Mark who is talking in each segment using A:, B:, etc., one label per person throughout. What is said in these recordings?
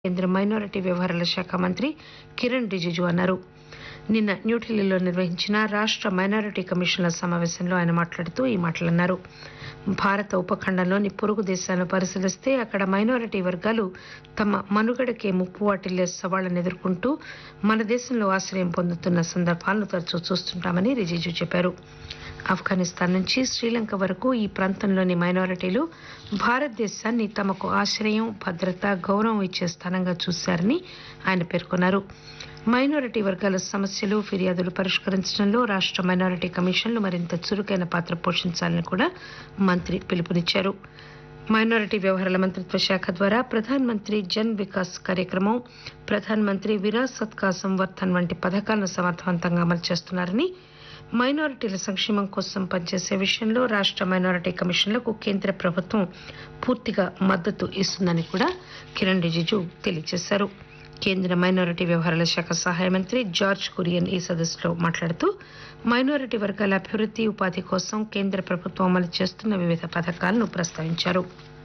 A: కేంద్ర మైనారిటీ వ్యవహారాల శాఖ మంత్రి కిరణ్ రిజిజు అన్నారు నిన్న న్యూఢిల్లీలో నిర్వహించిన రాష్ట మైనారిటీ కమిషన్ల సమావేశంలో ఆయన మాట్లాడుతూ ఈ మాటలన్నారు భారత ఉపఖండంలోని పొరుగు దేశాలను పరిశీలిస్తే అక్కడ మైనారిటీ వర్గాలు తమ మనుగడకే ముప్పు వాటిల్లే సవాళ్లను ఎదుర్కొంటూ మన దేశంలో ఆశ్రయం పొందుతున్న సందర్భాలను తరచూ చూస్తుంటామని రిజిజు చెప్పారు ఆఫ్ఘనిస్తాన్ నుంచి శ్రీలంక వరకు ఈ ప్రాంతంలోని మైనారిటీలు భారతదేశాన్ని తమకు ఆశ్రయం భద్రత గౌరవం ఇచ్చే స్థానంగా చూశారని ఆయన పేర్కొన్నారు మైనారిటీ వర్గాల సమస్యలు ఫిర్యాదులు పరిష్కరించడంలో రాష్ట మైనారిటీ కమిషన్లు మరింత చురుకైన పాత్ర పోషించాలని కూడా మంత్రి పిలుపునిచ్చారు మైనారిటీ వ్యవహారాల మంత్రిత్వ శాఖ ద్వారా ప్రధాన్ మంత్రి జన్ వికాస్ కార్యక్రమం ప్రధాన్ మంత్రి విరాసత్ కా సంవర్ధన్ వంటి పథకాలను సమర్థవంతంగా అమలు చేస్తున్నారని మైనారిటీల సంక్షేమం కోసం పనిచేసే విషయంలో రాష్ట మైనారిటీ కమిషన్లకు కేంద్ర ప్రభుత్వం పూర్తిగా మద్దతు ఇస్తుందని కూడా కిరణ్ రిజిజు తెలియజేశారు కేంద్ర మైనారిటీ వ్యవహారాల శాఖ సహాయ మంత్రి జార్జ్ కురియన్ ఈ సదస్సులో మాట్లాడుతూ మైనారిటీ వర్గాల అభివృద్ది ఉపాధి కోసం కేంద్ర ప్రభుత్వం అమలు చేస్తున్న వివిధ పథకాలను ప్రస్తావించారు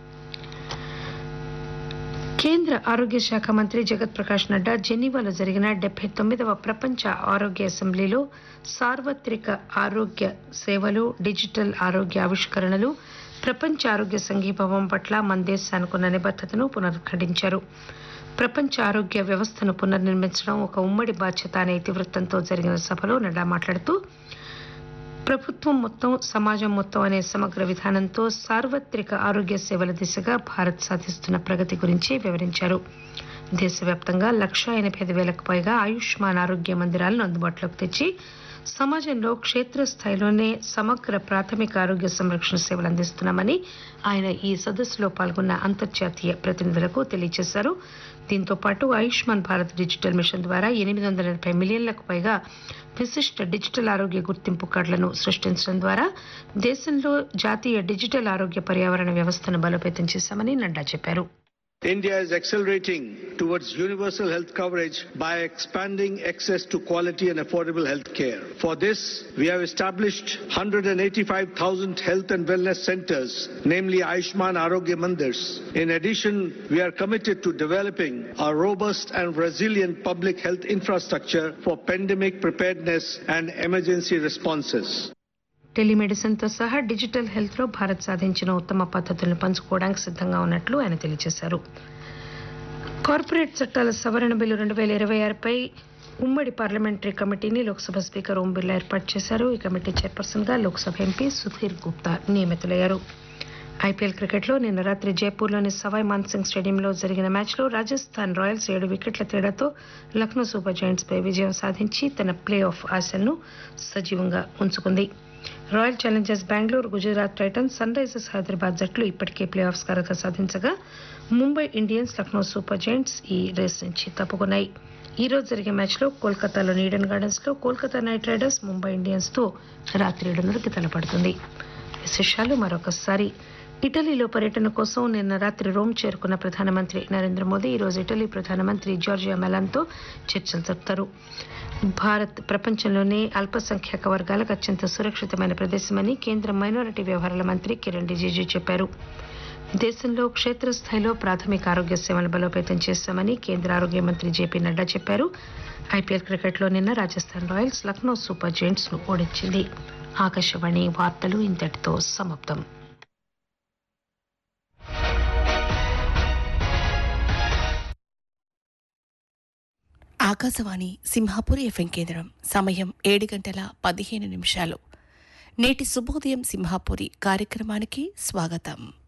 A: కేంద్ర ఆరోగ్య శాఖ మంత్రి జగత్ ప్రకాష్ నడ్డా జెనీవాలో జరిగిన డెబ్బై తొమ్మిదవ ప్రపంచ ఆరోగ్య అసెంబ్లీలో సార్వత్రిక ఆరోగ్య సేవలు డిజిటల్ ఆరోగ్య ఆవిష్కరణలు ప్రపంచ ఆరోగ్య సంఘీభావం పట్ల మన దేశానికున్న నిబద్దతను పునరుద్ఘాటించారు ప్రపంచ ఆరోగ్య వ్యవస్థను పునర్నిర్మించడం ఒక ఉమ్మడి బాధ్యత అనే ఇతివృత్తంతో జరిగిన సభలో నడ్డా మాట్లాడుతూ ప్రభుత్వం మొత్తం సమాజం మొత్తం అనే సమగ్ర విధానంతో సార్వత్రిక ఆరోగ్య సేవల దిశగా భారత్ సాధిస్తున్న ప్రగతి గురించి వివరించారు దేశవ్యాప్తంగా లక్షా ఎనభై ఐదు వేలకు పైగా ఆయుష్మాన్ ఆరోగ్య మందిరాలను అందుబాటులోకి తెచ్చి సమాజంలో క్షేత్రస్థాయిలోనే సమగ్ర ప్రాథమిక ఆరోగ్య సంరక్షణ సేవలు అందిస్తున్నామని ఆయన ఈ సదస్సులో పాల్గొన్న అంతర్జాతీయ ప్రతినిధులకు తెలియజేశారు దీంతో పాటు ఆయుష్మాన్ భారత్ డిజిటల్ మిషన్ ద్వారా ఎనిమిది వందల ఎనభై మిలియన్లకు పైగా విశిష్ట డిజిటల్ ఆరోగ్య గుర్తింపు కార్డులను సృష్టించడం ద్వారా దేశంలో జాతీయ డిజిటల్ ఆరోగ్య పర్యావరణ వ్యవస్థను బలోపేతం చేశామని నడ్డా చెప్పారు
B: India is accelerating towards universal health coverage by expanding access to quality and affordable health care. For this, we have established 185,000 health and wellness centers, namely Ayushman Arogya Mandirs. In addition, we are committed to developing a robust and resilient public health infrastructure for pandemic preparedness and emergency responses.
A: టెలిమెడిసిన్తో సహా digital హెల్త్లో Bharat సాధించిన ఉత్తమ పద్ధతులను పంచుకోవడానికి సిద్ధంగా ఉన్నట్లు ఆయన తెలియజేశారు corporate చట్టాల సవరణ బిల్లు రెండు వేల ఇరవై ఆరుపై ఉమ్మడి పార్లమెంటరీ కమిటీని లోక్సభ స్పీకర్ ఓం బిర్లా ఏర్పాటు చేశారు ఈ కమిటీ చైర్పర్సన్ గా లోక్సభ ఎంపీ సుధీర్ గుప్తా నియమితులయ్యారు ఐపీఎల్ క్రికెట్లో నిన్న రాత్రి జైపూర్లోని సవాయ్ మాన్సింగ్ స్టేడియంలో జరిగిన మ్యాచ్లో రాజస్థాన్ రాయల్స్ ఏడు వికెట్ల తేడాతో లక్నో సూపర్ జైంట్స్ పై విజయం సాధించి తన ప్లే ఆఫ్ ఆశలను సజీవంగా ఉంచుకుంది Royal Challengers Bengaluru Gujarat Titans Sunrisers Hyderabad జట్లు ఇప్పటికే ప్లే ఆఫ్ అర్హత సాధించగా Mumbai Indians Lucknow Super Giants ఈ రేస్ నుంచి తప్పుకున్నాయి ఈ రోజు జరిగే మ్యాచ్లో కోల్కతాలోని ఈడెన్ గార్డెన్స్ లో Kolkata Knight Riders Mumbai Indians తో రాత్రి ఏడున్నరకి తలపడుతుంది విశేషాలు మరొకసారి ఇటలీలో పర్యటన కోసం నిన్న రాత్రి రోమ్ చేరుకున్న ప్రధానమంత్రి నరేంద్ర మోదీ ఈ రోజు ఇటలీ ప్రధానమంత్రి జార్జియా మెలాన్తో చర్చలు జరుపుతారు భారత్ ప్రపంచంలోనే అల్పసంఖ్యాక వర్గాలకు అత్యంత సురక్షితమైన ప్రదేశమని కేంద్ర మైనారిటీ వ్యవహారాల మంత్రి కిరణ్ రిజిజు చెప్పారు దేశంలో క్షేత్రస్థాయిలో ప్రాథమిక ఆరోగ్య సేవలు బలోపేతం చేశామని కేంద్ర ఆరోగ్య మంత్రి జేపీ నడ్డా చెప్పారు ఐపీఎల్ క్రికెట్లో నిన్న Rajasthan Royals Lucknow Super Giants ను ఓడించింది ఆకాశవాణి వార్తలు ఇంతటితో సమాప్తం
C: ఆకాశవాణి సింహాపూర్ ఎఫ్ఎం కేంద్రం సమయం ఏడు గంటల పదిహేను నిమిషాలు నేటి శుభోదయం సింహాపూరి కార్యక్రమానికి స్వాగతం